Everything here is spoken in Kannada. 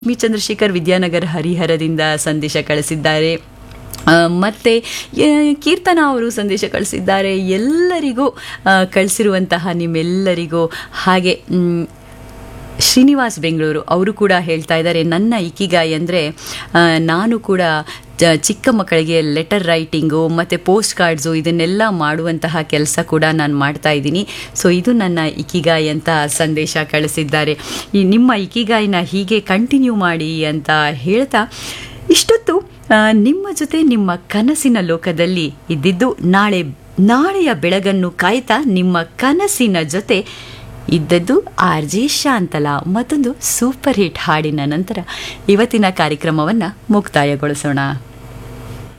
ಮಿ ಚಂದ್ರಶೇಖರ್ ವಿದ್ಯಾನಗರ್ ಹರಿಹರದಿಂದ ಸಂದೇಶ ಕಳಿಸಿದ್ದಾರೆ ಆ, ಮತ್ತೆ ಆ, ಕೀರ್ತನ ಅವರು ಸಂದೇಶ ಕಳಿಸಿದ್ದಾರೆ ಎಲ್ಲರಿಗೂ ಆ, ಕಳಿಸಿರುವಂತಹ ನಿಮ್ಮೆಲ್ಲರಿಗೂ ಹಾಗೆ ಮ್, ಶ್ರೀನಿವಾಸ್ ಬೆಂಗಳೂರು ಅವರು ಕೂಡ ಹೇಳ್ತಾ ಇದ್ದಾರೆ ನನ್ನ ಇಕಿಗಾಯಿ ಅಂದರೆ ನಾನು ಕೂಡ ಜ- ಚಿಕ್ಕ ಮಕ್ಕಳಿಗೆ ಲೆಟರ್ ರೈಟಿಂಗು ಮತ್ತು ಪೋಸ್ಟ್ ಕಾರ್ಡ್ಸು ಇದನ್ನೆಲ್ಲ ಮಾಡುವಂತಹ ಕೆಲಸ ಕೂಡ ನಾನು ಮಾಡ್ತಾ ಇದ್ದೀನಿ ಸೊ ಇದು ನನ್ನ ಇಕಿಗಾಯಿ ಅಂತ ಸಂದೇಶ ಕಳಿಸಿದ್ದಾರೆ ಈ ನಿಮ್ಮ ಇಕಿಗಾಯಿನ ಹೀಗೆ ಕಂಟಿನ್ಯೂ ಮಾಡಿ ಅಂತ ಹೇಳ್ತಾ ಇಷ್ಟೊತ್ತು ಆ, ನಿಮ್ಮ ಜೊತೆ ನಿಮ್ಮ ಕನಸಿನ ಲೋಕದಲ್ಲಿ ಇದ್ದಿದ್ದು ನಾಳೆ ನಾಳೆಯ ಬೆಳಗನ್ನು ಕಾಯ್ತಾ ನಿಮ್ಮ ಕನಸಿನ ಜೊತೆ ಇದ್ದದ್ದು ಆರ್ ಜೆ ಶಾಂತಲ ಮತ್ತೊಂದು ಸೂಪರ್ ಹಿಟ್ ಹಾಡಿನ ನಂತರ ಇವತ್ತಿನ ಕಾರ್ಯಕ್ರಮವನ್ನು ಮುಕ್ತಾಯಗೊಳಿಸೋಣ